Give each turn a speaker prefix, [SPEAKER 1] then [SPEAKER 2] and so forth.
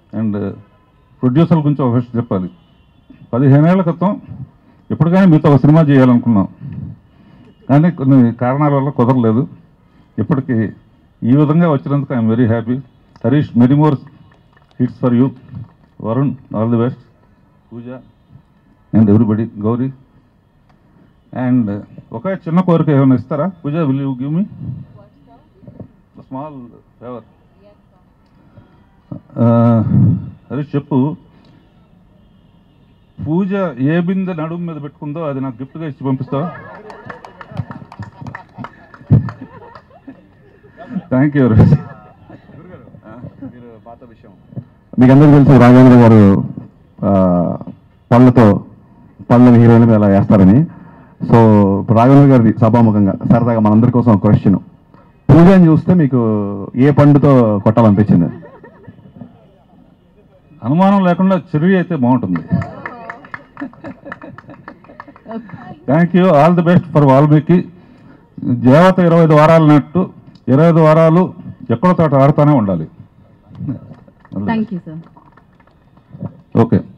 [SPEAKER 1] and ప్రొడ్యూసర్ల గురించి ఒక విషయం చెప్పాలి పదిహేనేళ్ల క్రితం ఎప్పటికైనా మీతో ఒక సినిమా చేయాలనుకున్నాం కానీ కొన్ని కారణాల వల్ల కుదరలేదు ఇప్పటికి ఈ విధంగా వచ్చినందుకు I'm very happy Harish many more hits for you Varun all the best Pooja and everybody Gauri and ఒక చిన్న కోరిక ఏమైనా ఇస్తారా Pooja will you give me small favour Harish చెప్పు పూజ ఏ బిందె నడుము మీద పెట్టుకుందో అది నాకు గిఫ్ట్గా ఇచ్చి పంపిస్తావా థ్యాంక్ యూ
[SPEAKER 2] పాత విషయం
[SPEAKER 3] మీకు అందరికీ తెలుసు రాఘవేంద్ర గారు ఆ, పళ్ళతో పళ్ళని హీరోయిన్ మీద అలా వేస్తారని సో ఇప్పుడు రాఘవేంద్ర గారిది సభాముఖంగా సరదాగా మనందరి కోసం ఒక క్వశ్చన్ పూజని చూస్తే మీకు ఏ పండుతో కొట్టాలనిపించింది
[SPEAKER 1] అనుమానం లేకుండా చెర్రీ అయితే బాగుంటుంది thank you all the best for Valmiki దేవత ఇరవై ఐదు వారాలు నట్టు ఇరవై ఐదు వారాలు ఎక్కడో తోట ఆడుతూనే ఉండాలి
[SPEAKER 4] థ్యాంక్ యూ సార్
[SPEAKER 1] ఓకే